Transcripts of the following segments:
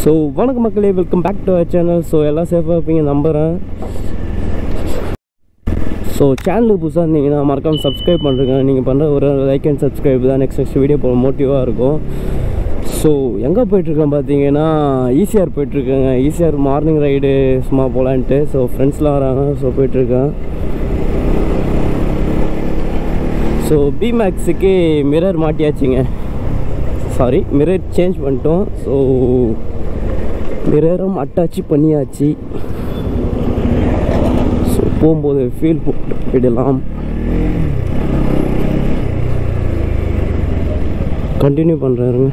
So வணக்கம் மக்களே welcome back to our channel so எல்லாம் சேஃபாக இருப்பீங்க நம்புகிறேன் ஸோ சேனலுக்கு புதுசாக இருந்தீங்கன்னா மறக்காம சப்ஸ்கிரைப் பண்ணுறேங்க நீங்கள் பண்ணுற ஒரு லைக் அண்ட் சப்ஸ்கிரைப் தான் நெக்ஸ்ட் நெக்ஸ்ட் வீடியோ போக மோட்டிவாக இருக்கும் ஸோ எங்கே போயிட்டுருக்கேன் பார்த்தீங்கன்னா ஈசிஆர் போயிட்டுருக்கேங்க ஈசிஆர் மார்னிங் ரைடு சும்மா போகலான்ட்டு ஸோ ஃப்ரெண்ட்ஸ்லாம் வராங்க ஸோ போயிட்டுருக்கேன் ஸோ பிமேக்ஸுக்கு மிரர் மாட்டியாச்சுங்க சாரி மிரர் சேஞ்ச் பண்ணிட்டோம் ஸோ மிரரும் அட்டாச்சு பண்ணியாச்சு ஸோ போகும்போது ஃபீல் போட்டு போயிடலாம் கண்டினியூ பண்ணுறாருங்க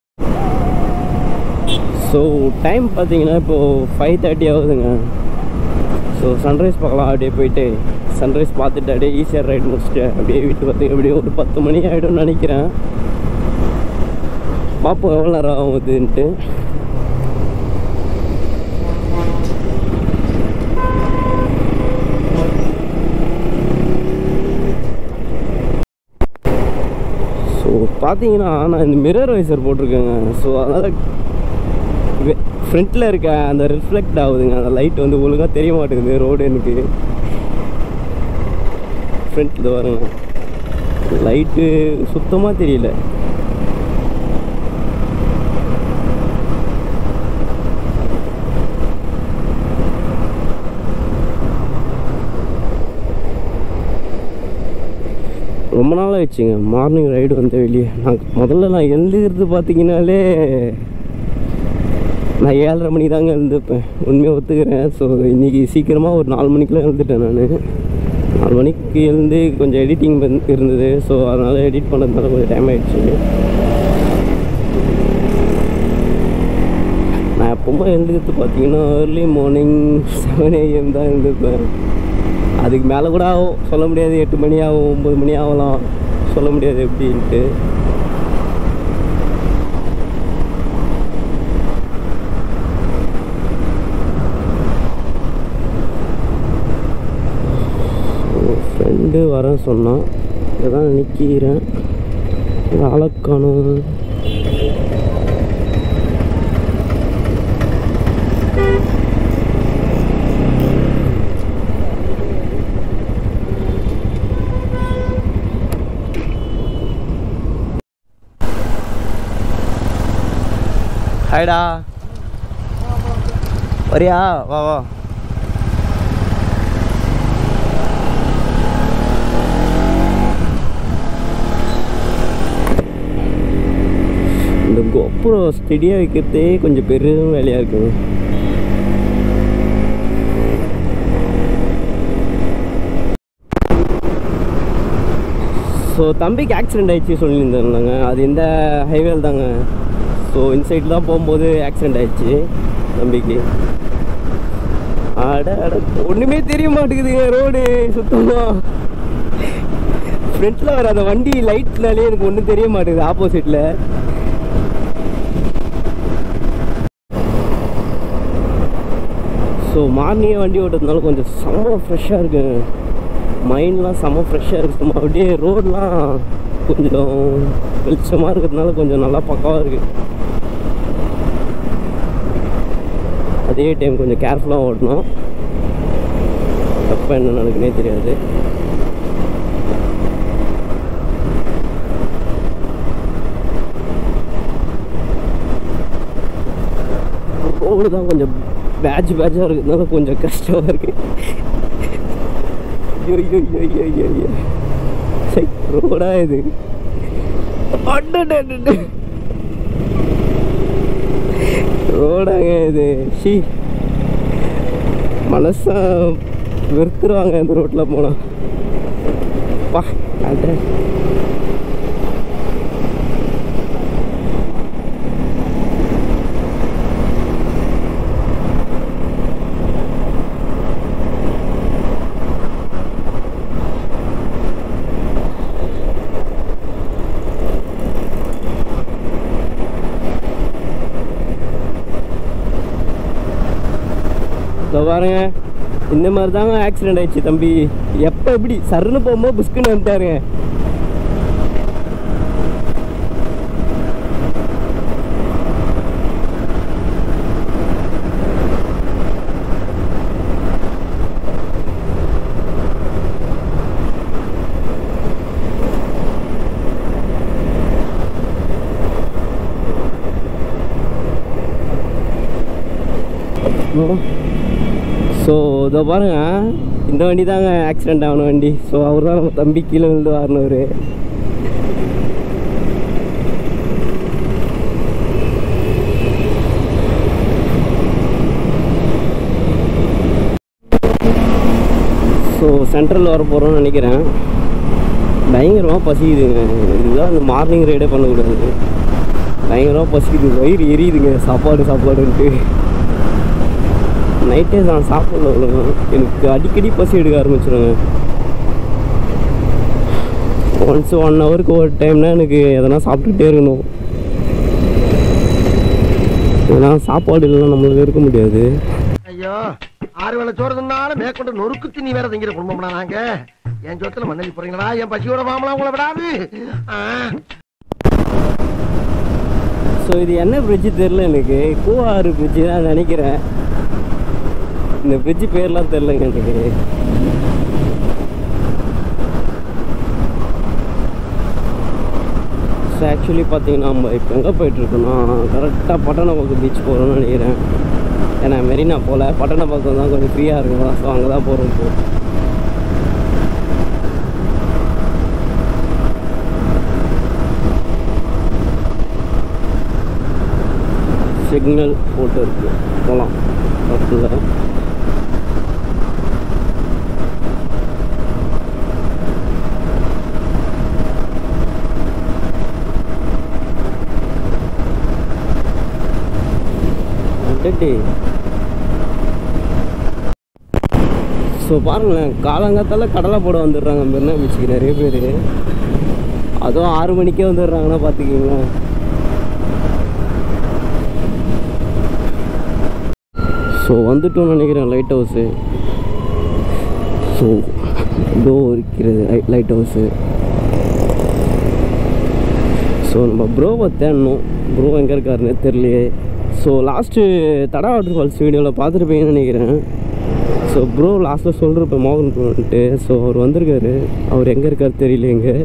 ஸோ டைம் பார்த்தீங்கன்னா இப்போது ஃபைவ் தேர்ட்டி ஆகுதுங்க ஸோ சன்ரைஸ் பார்க்கலாம் அப்படியே போயிட்டு சன்ரைஸ் பார்த்துட்டு அப்படியே ஈஸியாக ரைடு முடிச்சுட்டு அப்படியே வீட்டு பார்த்தீங்க அப்படியே ஒரு பத்து மணி ஆகிடும்னு நினைக்கிறேன் பார்ப்போம் எவ்வளோ நேரம் ஆகுதுன்ட்டு ஸோ பார்த்தீங்கன்னா நான் இந்த மிரர் வைசர் போட்டிருக்கேங்க ஸோ அதனால் ஃப்ரண்ட்டில் இருக்க அந்த ரிஃப்ளெக்ட் ஆகுதுங்க அந்த லைட் வந்து ஒழுங்காக தெரிய மாட்டேங்குது ரோடு எனக்கு ஃப்ரண்ட்டில் வருங்க லைட்டு சுத்தமாக தெரியல ரொம்ப நாள் ஆயிடுச்சுங்க மார்னிங் ரைடு வந்து வெளியே நான் முதல்ல நான் எழுந்துக்கிறது பார்த்தீங்கன்னாலே நான் ஏழரை மணி தாங்க எழுந்துப்பேன் உண்மையாக ஒத்துக்கிறேன் ஸோ இன்றைக்கி சீக்கிரமாக ஒரு நாலு மணிக்கெலாம் எழுந்துட்டேன் நான் நாலு மணிக்கு எழுந்து கொஞ்சம் எடிட்டிங் இருந்தது ஸோ அதனால் எடிட் பண்ணதுனால கொஞ்சம் டைம் ஆயிடுச்சு நான் எப்பவுமே எழுந்துக்கிறது பார்த்தீங்கன்னா ஏர்லி மார்னிங் செவன் ஏஎம் தான் எழுந்துப்பேன் அதுக்கு மேலே கூட ஆகும் சொல்ல முடியாது எட்டு மணி ஆகும் ஒம்பது மணி ஆகலாம் சொல்ல முடியாது எப்படின்ட்டு ஃப்ரெண்டு வரேன் சொன்னான் இதான் நிற்கிறேன் ஆளக்கானும் ஹாய்டா வரியா வா வா இந்த கோப்புரம் ஸ்டெடியாக வைக்கிறதே கொஞ்சம் பெரும் வேலையாக இருக்குங்க ஸோ தம்பிக்கு ஆக்சிடெண்ட் ஆயிடுச்சு சொல்லியிருந்தாங்க அது இந்த ஹைவேல தாங்க ஸோ இன்சைட் தான் போகும்போது ஆக்சிடெண்ட் ஆயிடுச்சு தம்பிக்கு அட அட ஒன்றுமே தெரிய மாட்டேங்குதுங்க ரோடு சுத்தமாக ஃப்ரண்ட்டில் வர அந்த வண்டி லைட்னாலே எனக்கு ஒன்றும் தெரிய மாட்டேங்குது ஆப்போசிட்டில் ஸோ மார்னிங்கே வண்டி ஓட்டுறதுனால கொஞ்சம் செம்ம ஃப்ரெஷ்ஷாக இருக்குங்க மைண்ட்லாம் செம்ம ஃப்ரெஷ்ஷாக இருக்குது சும்மா அப்படியே ரோடெலாம் கொஞ்சம் வெளிச்சமாக இருக்கிறதுனால கொஞ்சம் நல்லா பக்காவாக இருக்குது அதே டைம் கொஞ்சம் கேர்ஃபுல்லாக ஓட்டணும் எப்போ என்ன நடக்குன்னே தெரியாது ரோடு தான் கொஞ்சம் பேட்ச் பேட்சாக இருக்கிறதுனால கொஞ்சம் கஷ்டமாக இருக்கு ஐயோ ஐயோ ஐயோ ஐயோ ஐயோ சரி ரோடா இது அடடடட. ரோடாங்க இது ஷீ மனசா வெறுத்துருவாங்க இந்த ரோட்டில் போனால் பா அட இதோ பாருங்க இந்த மாதிரி தாங்க ஆக்சிடென்ட் ஆயிடுச்சு தம்பி எப்போ எப்படி சருன்னு போகும்போது புஷ்குன்னு வந்துட்டாருங்க ஸோ இதோ பாருங்க இந்த வண்டி தாங்க ஆக்சிடென்ட் ஆன வண்டி ஸோ அவர் தான் நம்ம தம்பி கீழே விழுந்து வாரினவர் ஸோ சென்ட்ரல் வர போகிறோம்னு நினைக்கிறேன் பயங்கரமாக பசிக்குதுங்க இதுதான் இந்த மார்னிங் ரைடே பண்ணக்கூடாது பயங்கரமாக பசிக்குது வயிறு எரியுதுங்க சாப்பாடு சாப்பாடுன்ட்டு நைட்டே நான் சாப்பிடல அவ்வளோங்க எனக்கு அடிக்கடி பசி எடுக்க ஆரம்பிச்சிருங்க ஒன்ஸ் ஒன் ஹவருக்கு ஒரு டைம்னா எனக்கு எதனா சாப்பிட்டுட்டே இருக்கணும் ஏன்னா சாப்பாடு இல்லைன்னா நம்மளால இருக்க முடியாது ஐயோ ஆறு வேளை சோறு தின்னாலும் மேற்கொண்டு நொறுக்கு திணி வேற திங்கிற குடும்பம்னா நாங்க என் சொத்துல மண்ணலி போறீங்களா என் பசியோட மாமலாம் உங்களை விடாது ஆ. ஸோ இது என்ன பிரிட்ஜு தெரில எனக்கு கூவாறு பிரிட்ஜு தான் நினைக்கிறேன் இந்த பிரிட்ஜு பேர்லாம் தெரிலங்க எனக்கு ஸோ ஆக்சுவலி பார்த்தீங்கன்னா நம்ம இப்போ எங்கே போயிட்டுருக்கோன்னா கரெக்டாக பட்டணப்பாக்கம் பீச் போகிறோம்னு நினைக்கிறேன் ஏன்னா மெரினா போகல பட்டணப்பாக்கம் தான் கொஞ்சம் ஃப்ரீயாக இருக்கும் ஸோ அங்கே தான் போகிறோம் இப்போ சிக்னல் போட்டு இருக்கு போகலாம் தப்பில்லை அடடே ஸோ பாருங்களேன் காலங்காத்தால கடலை போட வந்துடுறாங்க மெரினா பீச்சுக்கு நிறைய பேர் அதுவும் ஆறு மணிக்கே வந்துடுறாங்கன்னா பார்த்துக்கிங்களேன் ஸோ வந்துட்டோம்னு நினைக்கிறேன் லைட் ஹவுஸு ஸோ இதோ இருக்கிறது லைட் ஹவுஸு ஸோ நம்ம ப்ரோவை தேடணும் ப்ரோ எங்கே இருக்காருன்னு தெரியலையே so last Tada water falls வீடியோவில் பார்த்துருப்பீங்கன்னு நினைக்கிறேன் ஸோ ப்ரோ லாஸ்ட்டில் சொல்கிறப்ப மோகன் ப்ரோன்ட்டு ஸோ அவர் வந்திருக்காரு அவர் எங்கே இருக்கார் தெரியல எங்கே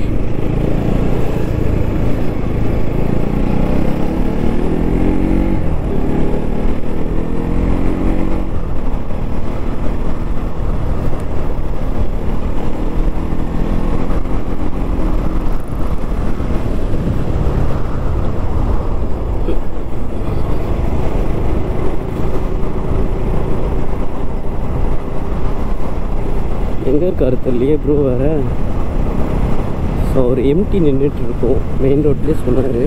எங்கே இருக்காரு தெரியலையே ப்ரோ வேற ஸோ அவர் எம்டி நின்றுட்டு இருக்கோம் மெயின் ரோட்லேயே சொன்னார்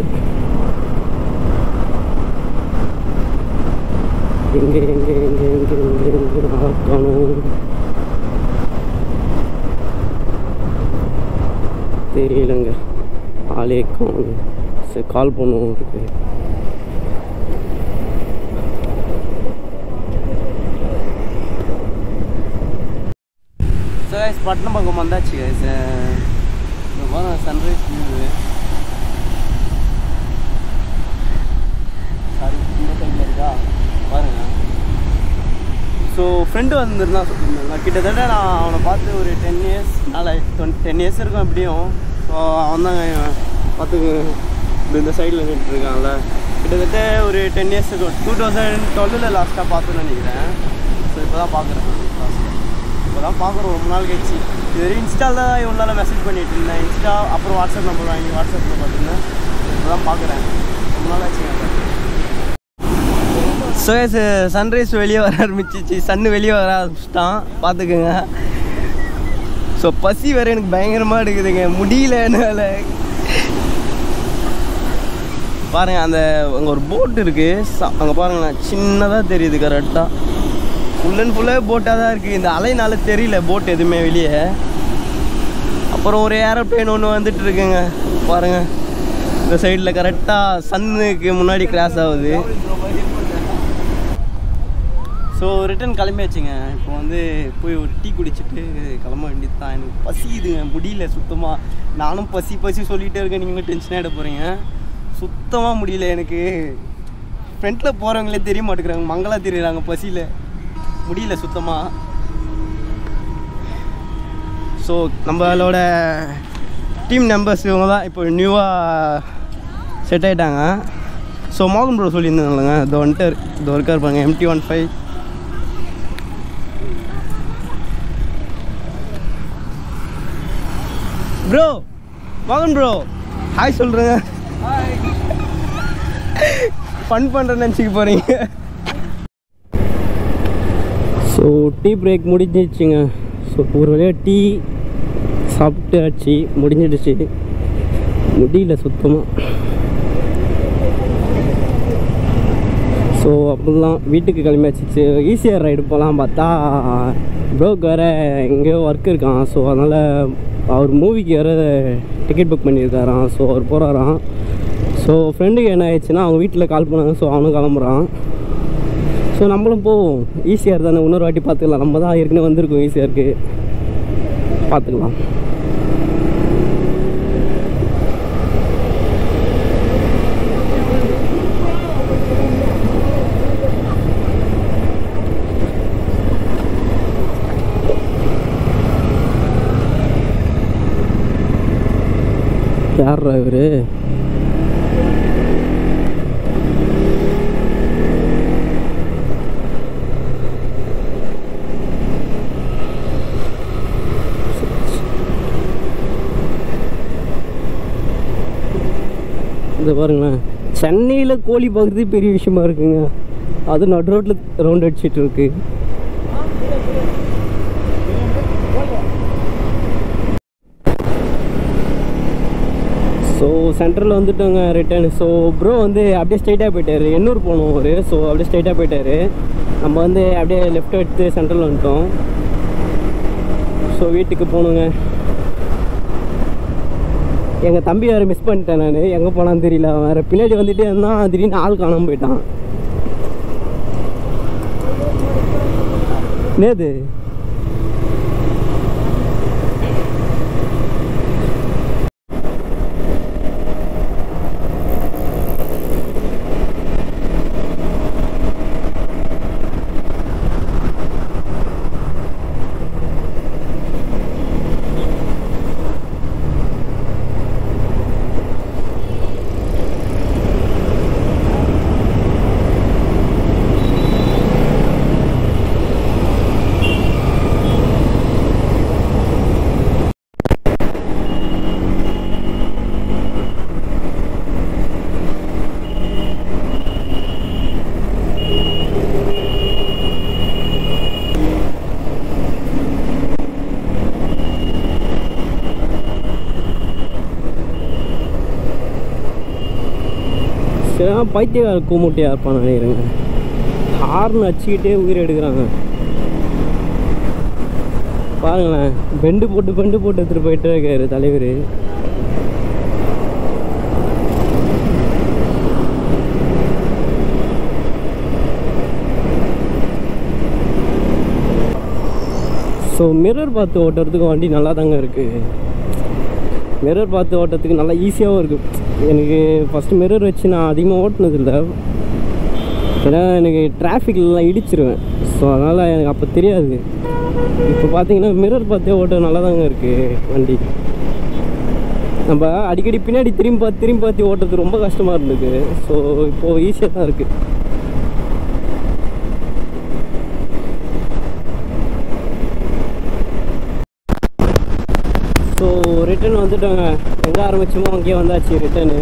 எங்கே எங்கே எங்கே எங்கே எங்கே எங்கே ஆள் காணோம் தெரியலங்க ஆளே காணும் சரி கால் பண்ணுவோம் இருக்கு ஸோ கைஸ் பட்டணம் பக்கம் வந்தாச்சு கைஸ் இந்த பாருங்க சன்ரைஸ் வியூவு சாரி இந்த சைடில் இருக்கா பாருங்க ஸோ ஃப்ரெண்டு வந்திருந்தான் சொல்லியிருந்தாங்க கிட்டத்தட்ட நான் அவனை பார்த்து ஒரு டென் இயர்ஸ் நாளை டுவெண்ட்டி டென் இயர்ஸ் இருக்கும் எப்படியும் ஸோ அவன் தாங்க பார்த்து இந்த சைடில் நின்றுட்டுருக்கான்ல கிட்டத்தட்ட ஒரு டென் இயர்ஸ் இருக்கும் டூ தௌசண்ட் டுவெல்லில் லாஸ்ட்டாக பார்த்தோன்னு நினைக்கிறேன் ஸோ இப்போ தான் பார்க்குறேன் இப்போ தான் பார்க்குறோம் ரொம்ப நாள் கழிச்சு இது வரையும் இன்ஸ்டாவில் தான் இவ்வளோ நாளாக மெசேஜ் பண்ணிட்டு இருந்தேன் இன்ஸ்டா அப்புறம் வாட்ஸ்அப் நம்பர் வாங்கி வாட்ஸ்அப்பில் பார்த்துருந்தேன் இப்போ தான் பார்க்குறேன் ரொம்ப நாள் ஆச்சுங்க ஸோ சன்ரைஸ் வெளியே வர ஆரம்பிச்சிச்சு சன்னு வெளியே வர ஆரம்பிச்சிட்டான் பார்த்துக்குங்க ஸோ பசி வேற எனக்கு பயங்கரமாக எடுக்குதுங்க முடியல என்னால் பாருங்க அந்த அங்கே ஒரு போட் இருக்கு ச- அங்கே பாருங்களேன் சின்னதாக தெரியுது கரெக்டாக ஃபுல் அண்ட் ஃபுல்லாக போட்டாக தான் இருக்குது இந்த அலைனால தெரியல போட் எதுவுமே வெளியே அப்புறம் ஒரு ஏரோப்ளேன் ஒன்று வந்துட்டு இருக்குங்க பாருங்க இந்த சைடில் கரெக்டாக சன்னுக்கு முன்னாடி கிராஸ் ஆகுது ஸோ ரிட்டன் கிளம்பியாச்சுங்க இப்போ வந்து போய் ஒரு டீ குடிச்சிட்டு கிளம்ப வேண்டியது தான் எனக்கு பசிக்குதுங்க முடியல சுத்தமாக நானும் பசி பசி சொல்லிகிட்டே இருக்கேன் நீங்களும் டென்ஷனாக எடுக்க போகிறீங்க சுத்தமாக முடியல எனக்கு ஃப்ரண்ட்டில் போகிறவங்களே தெரிய மாட்டேங்கிறாங்க மங்களா தெரியுறாங்க பசியில் முடியல சுத்தமாக ஸோ நம்மளோட டீம் மெம்பர்ஸ் இவங்க தான் இப்போ நியூவாக செட் ஆகிட்டாங்க ஸோ மோகன் ப்ரோ சொல்லியிருந்தாங்கல்லங்க இதோ வந்துட்டு இதோ இருக்கார் பாருங்க எம்டி ஒன் ஃபைவ் ப்ரோ மகன் ப்ரோ ஹாய் சொல்கிறேங்க ஃபன் பண்ணுறேன்னு நினச்சிக்க போகிறீங்க ஸோ டீ பிரேக் முடிஞ்சிடுச்சுங்க ஸோ ஒரு வழியாக டீ சாப்பிட்டாச்சு முடிஞ்சிடுச்சு முடியல சுத்தமாக ஸோ அப்படிலாம் வீட்டுக்கு கிளம்பியாச்சு ஈஸியாக ரைடு போகலாம் பார்த்தா ப்ரோக்கு வேறு எங்கேயோ ஒர்க் இருக்கான் ஸோ அதனால் அவர் மூவிக்கு வேறு டிக்கெட் புக் பண்ணியிருக்காராம் ஸோ அவர் போகிறாராம் ஸோ ஃப்ரெண்டுக்கு என்ன ஆயிடுச்சுன்னா அவங்க வீட்டில் கால் பண்ணாங்க ஸோ அவனும் கிளம்புறான் ஸோ நம்மளும் போவோம் ஈஸியாக தானே இன்னொரு வாட்டி பார்த்துக்கலாம் நம்ம தான் ஏற்கனவே வந்திருக்கோம் ஈஸியாக இருக்குது பார்த்துக்கலாம் யார் இவரு இந்த பாருங்களேன் சென்னையில் கோழி பார்க்குறது பெரிய விஷயமா இருக்குங்க அது நடு ரோட்டில் ரவுண்ட் அடிச்சிட்டு இருக்கு ஸோ சென்டரில் வந்துட்டோங்க ரிட்டர்ன் ஸோ ப்ரோ வந்து அப்படியே ஸ்ட்ரைட்டாக போயிட்டாரு எண்ணூர் போகணும் அவர் ஸோ அப்படியே ஸ்ட்ரைட்டாக போயிட்டாரு நம்ம வந்து அப்படியே லெஃப்ட் எடுத்து சென்டரில் வந்துட்டோம் ஸோ வீட்டுக்கு போகணுங்க எங்கள் தம்பி வேறு மிஸ் பண்ணிட்டேன் நான் எங்கே போனான்னு தெரியல அவன் வேறு பின்னாடி வந்துட்டே இருந்தான் திடீர்னு ஆள் காணாமல் போயிட்டான் நேது சரியான பைத்தியக்கார கூமுட்டியாக இருப்பான் நினைக்கிறேங்க ஹார்ன் அடிச்சுக்கிட்டே உயிர் எடுக்கிறாங்க பாருங்களேன் பெண்டு போட்டு பெண்டு போட்டு எடுத்துகிட்டு போயிட்டே இருக்காரு தலைவர் ஸோ மிரர் பார்த்து ஓட்டுறதுக்கு வண்டி நல்லா தாங்க இருக்குது மிரர் பார்த்து ஓட்டுறதுக்கு நல்லா ஈஸியாகவும் இருக்குது எனக்கு ஃபஸ்ட்டு மிரர் வச்சு நான் அதிகமாக ஓட்டினதில்லை ஏன்னா எனக்கு டிராஃபிக்லாம் இடிச்சிருவேன் ஸோ அதனால் எனக்கு அப்போ தெரியாது இப்போ பார்த்தீங்கன்னா மிரர் பார்த்தே ஓட்ட நல்லா தாங்க இருக்குது வண்டி நம்ம அடிக்கடி பின்னாடி திரும்பி பார்த்து திரும்பி பார்த்து ஓட்டுறது ரொம்ப கஷ்டமாக இருந்தது ஸோ இப்போது ஈஸியாக தான் இருக்குது ஸோ ரிட்டர்ன் வந்துட்டோங்க எங்கே ஆரம்பிச்சோமோ அங்கேயே வந்தாச்சு ரிட்டர்னு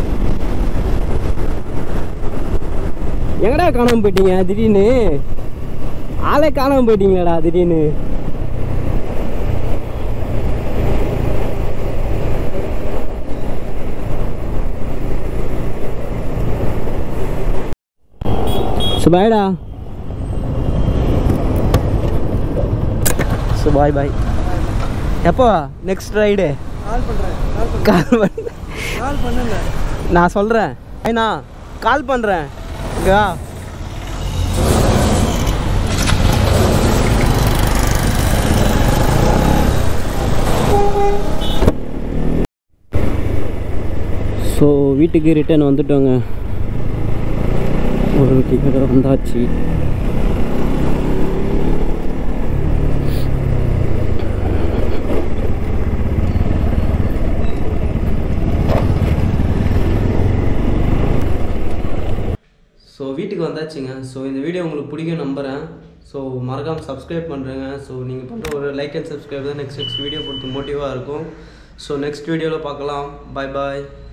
எங்கடா காணாமல் போயிட்டீங்க திடீர்னு ஆளே காணாமல் போயிட்டீங்களாடா திடீர்னு ஸோ பாய்டா ஸோ பாய் பாய் எப்போ நெக்ஸ்ட் ரைடு கால் பண்ணுறேன் கால் கால் பண்ண கால் பண்ணுங்க நான் சொல்கிறேன் ஐயா கால் பண்ணுறேன் ஓகேவா ஸோ வீட்டுக்கு ரிட்டர்ன் வந்துட்டோங்க ஒரு டிக்கெட் வந்தாச்சு ஸோ வீட்டுக்கு வந்தாச்சுங்க ஸோ இந்த வீடியோ உங்களுக்கு பிடிக்கும் நம்புகிறேன் ஸோ மறக்காமல் சப்ஸ்கிரைப் பண்ணுறேங்க ஸோ நீங்கள் பண்ணுற ஒரு லைக் அண்ட் சப்ஸ்கிரைப் தான் நெக்ஸ்ட் நெக்ஸ்ட் வீடியோ பொறுத்து மோட்டிவாக இருக்கும் ஸோ நெக்ஸ்ட் வீடியோவில் பார்க்கலாம் பாய் பாய்